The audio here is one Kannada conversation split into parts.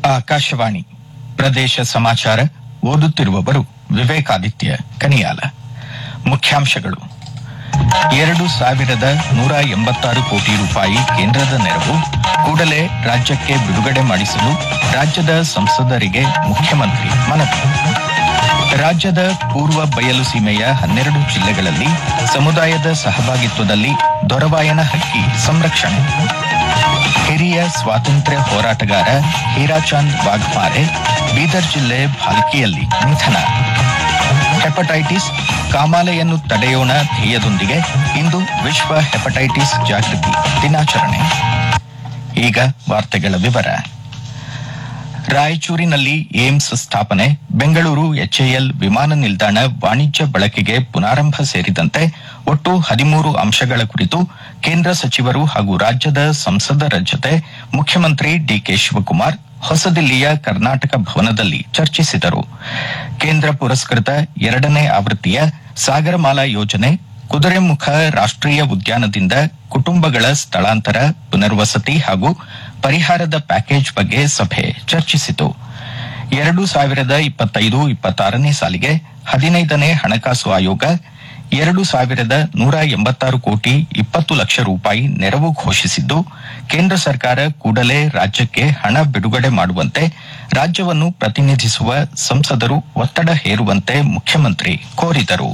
ಆಕಾಶವಾಣಿ ಪ್ರದೇಶ ಸಮಾಚಾರ ಓದುತ್ತಿರುವವರು ವಿವೇಕಾದಿತ್ಯ ಕನಿಯಾಲ ಮುಖ್ಯಾಂಶಗಳು ಎರಡು ಸಾವಿರದ ನೂರ ಎಂಬತ್ತಾರು ಕೋಟಿ ರೂಪಾಯಿ ಕೇಂದ್ರದ ನೆರವು ಕೂಡಲೇ ರಾಜ್ಯಕ್ಕೆ ಬಿಡುಗಡೆ ಮಾಡಿಸಲು ರಾಜ್ಯದ ಸಂಸದರಿಗೆ ಮುಖ್ಯಮಂತ್ರಿ ಮನವಿ ರಾಜ್ಯದ ಪೂರ್ವ ಬಯಲು ಸೀಮೆಯ ಹನ್ನೆರಡು ಜಿಲ್ಲೆಗಳಲ್ಲಿ ಸಮುದಾಯದ ಸಹಭಾಗಿತ್ವದಲ್ಲಿ ದೊರವಾಯನ ಹಕ್ಕಿ ಸಂರಕ್ಷಣೆ ಹಿರಿಯ ಸ್ವಾತಂತ್ರ್ಯ ಹೋರಾಟಗಾರ ಹೀರಾಚಾಂದ್ ವಾಘ್ಮಾರೆ ಬೀದರ್ ಜಿಲ್ಲೆ ಭಾಲ್ಕಿಯಲ್ಲಿ ನಿಧನ ಹೆಪಟೈಟಿಸ್ ಕಾಮಾಲೆಯನ್ನು ತಡೆಯೋಣ ಧ್ಯೇಯದೊಂದಿಗೆ ಇಂದು ವಿಶ್ವ ಹೆಪಟೈಟಿಸ್ ಜಾಗೃತಿ ದಿನಾಚರಣೆ ಈಗ ವಾರ್ತೆಗಳ ವಿವರ ರಾಯಚೂರಿನಲ್ಲಿ ಏಮ್ಸ್ ಸ್ಥಾಪನೆ ಬೆಂಗಳೂರು ಎಚ್ಎಎಲ್ ವಿಮಾನ ನಿಲ್ದಾಣ ವಾಣಿಜ್ಯ ಬಳಕೆಗೆ ಪುನಾರಂಭ ಸೇರಿದಂತೆ ಒಟ್ಟು ಹದಿಮೂರು ಅಂಶಗಳ ಕುರಿತು ಕೇಂದ್ರ ಸಚಿವರು ಹಾಗೂ ರಾಜ್ಯದ ಸಂಸದರ ಜತೆ ಮುಖ್ಯಮಂತ್ರಿ ಡಿಕೆ ಶಿವಕುಮಾರ್ ಹೊಸದಿಲ್ಲಿಯ ಕರ್ನಾಟಕ ಭವನದಲ್ಲಿ ಚರ್ಚಿಸಿದರು ಕೇಂದ್ರ ಪುರಸ್ಕೃತ ಎರಡನೇ ಆವೃತ್ತಿಯ ಸಾಗರಮಾಲಾ ಯೋಜನೆ ಕುದುರೆಮುಖ ರಾಷ್ಟೀಯ ಉದ್ಯಾನದಿಂದ ಕುಟುಂಬಗಳ ಸ್ಥಳಾಂತರ ಪುನರ್ವಸತಿ ಹಾಗೂ ಪರಿಹಾರದ ಪ್ಯಾಕೇಜ್ ಬಗ್ಗೆ ಸಭೆ ಚರ್ಚಿಸಿತು ಎರಡು ಸಾವಿರದ ಇಪ್ಪತ್ತೈದು ಇಪ್ಪತ್ತಾರನೇ ಸಾಲಿಗೆ ಹದಿನೈದನೇ ಹಣಕಾಸು ಆಯೋಗ ಎರಡು ಸಾವಿರದ ನೂರ ಎಂಬತ್ತಾರು ಕೋಟಿ ಇಪ್ಪತ್ತು ಲಕ್ಷ ರೂಪಾಯಿ ನೆರವು ಘೋಷಿಸಿದ್ದು ಕೇಂದ್ರ ಸರ್ಕಾರ ಕೂಡಲೇ ರಾಜ್ಯಕ್ಕೆ ಹಣ ಬಿಡುಗಡೆ ಮಾಡುವಂತೆ ರಾಜ್ಯವನ್ನು ಪ್ರತಿನಿಧಿಸುವ ಸಂಸದರು ಒತ್ತಡ ಹೇರುವಂತೆ ಮುಖ್ಯಮಂತ್ರಿ ಕೋರಿದರು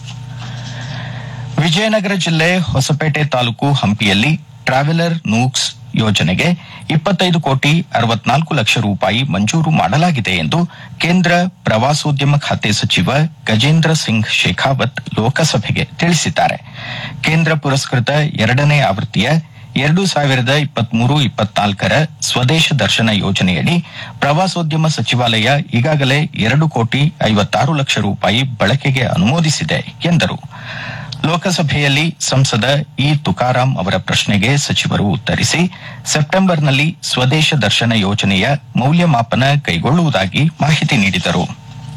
ವಿಜಯನಗರ ಜಿಲ್ಲೆ ಹೊಸಪೇಟೆ ತಾಲೂಕು ಹಂಪಿಯಲ್ಲಿ ಟ್ರಾವೆಲರ್ ನೂಕ್ಸ್ ಯೋಜನೆಗೆ ಇಪ್ಪತ್ತೈದು ಕೋಟಿ ಅರವತ್ನಾಲ್ಕು ಲಕ್ಷ ರೂಪಾಯಿ ಮಂಜೂರು ಮಾಡಲಾಗಿದೆ ಎಂದು ಕೇಂದ್ರ ಪ್ರವಾಸೋದ್ಯಮ ಖಾತೆ ಸಚಿವ ಗಜೇಂದ್ರ ಸಿಂಗ್ ಶೇಖಾವತ್ ಲೋಕಸಭೆಗೆ ತಿಳಿಸಿದ್ದಾರೆ ಕೇಂದ್ರ ಪುರಸ್ಕೃತ ಎರಡನೇ ಆವೃತ್ತಿಯ ಎರಡು ಸಾವಿರದ ಇಪ್ಪತ್ಮೂರು ಇಪ್ಪತ್ನಾಲ್ಕರ ಸ್ವದೇಶ ದರ್ಶನ ಯೋಜನೆಯಡಿ ಪ್ರವಾಸೋದ್ಯಮ ಸಚಿವಾಲಯ ಈಗಾಗಲೇ ಎರಡು ಕೋಟಿ ಐವತ್ತಾರು ಲಕ್ಷ ರೂಪಾಯಿ ಬಳಕೆಗೆ ಅನುಮೋದಿಸಿದೆ ಎಂದರು ಲೋಕಸಭೆಯಲ್ಲಿ ಸಂಸದ ಇ ತುಕಾರಾಂ ಅವರ ಪ್ರಶ್ನೆಗೆ ಸಚಿವರು ಉತ್ತರಿಸಿ ಸೆಪ್ಟೆಂಬರ್ನಲ್ಲಿ ಸ್ವದೇಶ ದರ್ಶನ ಯೋಜನೆಯ ಮೌಲ್ಯಮಾಪನ ಕೈಗೊಳ್ಳುವುದಾಗಿ ಮಾಹಿತಿ ನೀಡಿದರು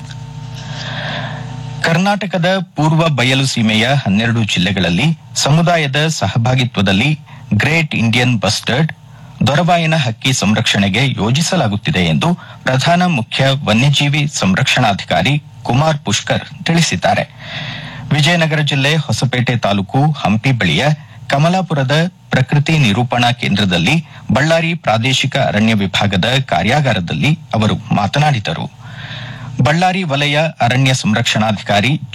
ಕರ್ನಾಟಕದ ಪೂರ್ವ ಬಯಲು ಸೀಮೆಯ ಹನ್ನೆರಡು ಜಿಲ್ಲೆಗಳಲ್ಲಿ ಸಮುದಾಯದ ಸಹಭಾಗಿತ್ವದಲ್ಲಿ ಗ್ರೇಟ್ ಇಂಡಿಯನ್ ಬಸ್ಟರ್ಡ್ ದೊರಬಾಯನ ಹಕ್ಕಿ ಸಂರಕ್ಷಣೆಗೆ ಯೋಜಿಸಲಾಗುತ್ತಿದೆ ಎಂದು ಪ್ರಧಾನ ಮುಖ್ಯ ವನ್ಯಜೀವಿ ಸಂರಕ್ಷಣಾಧಿಕಾರಿ ಕುಮಾರ್ ಪುಷ್ಕರ್ ತಿಳಿಸಿದ್ದಾರೆ ವಿಜಯನಗರ ಜಿಲ್ಲೆ ಹೊಸಪೇಟೆ ತಾಲೂಕು ಹಂಪಿ ಬಳಿಯ ಕಮಲಾಪುರದ ಪ್ರಕೃತಿ ನಿರೂಪಣಾ ಕೇಂದ್ರದಲ್ಲಿ ಬಳ್ಳಾರಿ ಪ್ರಾದೇಶಿಕ ಅರಣ್ಯ ವಿಭಾಗದ ಕಾರ್ಯಾಗಾರದಲ್ಲಿ ಅವರು ಮಾತನಾಡಿದರು ಬಳ್ಳಾರಿ ವಲಯ ಅರಣ್ಯ ಸಂರಕ್ಷಣಾಧಿಕಾರಿ